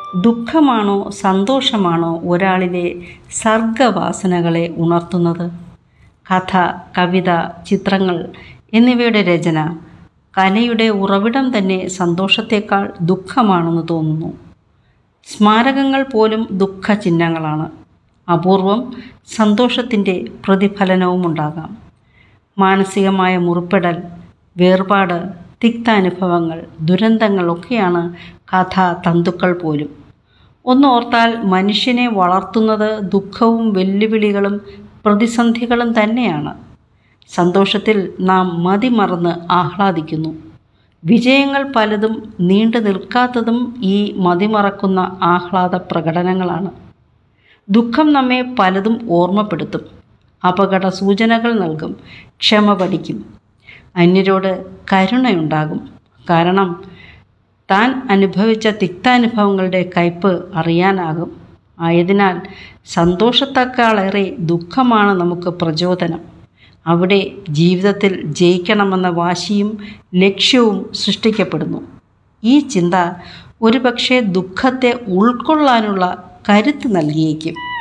ദുഃഖമാണോ സന്തോഷമാണോ ഒരാളിലെ സർഗവാസനകളെ ഉണർത്തുന്നത് കഥ കവിത ചിത്രങ്ങൾ എന്നിവയുടെ രചന കലയുടെ ഉറവിടം തന്നെ സന്തോഷത്തേക്കാൾ ദുഃഖമാണെന്ന് തോന്നുന്നു സ്മാരകങ്ങൾ പോലും ദുഃഖചിഹ്നങ്ങളാണ് അപൂർവം സന്തോഷത്തിൻ്റെ പ്രതിഫലനവുമുണ്ടാകാം മാനസികമായ മുറിപ്പെടൽ വേർപാട് തിക്താനുഭവങ്ങൾ ദുരന്തങ്ങളൊക്കെയാണ് കഥാ തന്തുക്കൾ പോലും ഒന്നോർത്താൽ മനുഷ്യനെ വളർത്തുന്നത് ദുഃഖവും വെല്ലുവിളികളും പ്രതിസന്ധികളും തന്നെയാണ് സന്തോഷത്തിൽ നാം മതിമറന്ന് ആഹ്ലാദിക്കുന്നു വിജയങ്ങൾ പലതും നീണ്ടു നിൽക്കാത്തതും ഈ മതിമറക്കുന്ന ആഹ്ലാദ പ്രകടനങ്ങളാണ് ദുഃഖം നമ്മെ പലതും ഓർമ്മപ്പെടുത്തും അപകട സൂചനകൾ നൽകും ക്ഷമ പഠിക്കും അന്യരോട് കരുണയുണ്ടാകും കാരണം താൻ അനുഭവിച്ച തിക്താനുഭവങ്ങളുടെ കയ്പ് അറിയാനാകും ആയതിനാൽ സന്തോഷത്തേക്കാളേറെ ദുഃഖമാണ് നമുക്ക് പ്രചോദനം അവിടെ ജീവിതത്തിൽ ജയിക്കണമെന്ന വാശിയും ലക്ഷ്യവും സൃഷ്ടിക്കപ്പെടുന്നു ഈ ചിന്ത ഒരുപക്ഷെ ദുഃഖത്തെ ഉൾക്കൊള്ളാനുള്ള കരുത്ത് നൽകിയേക്കും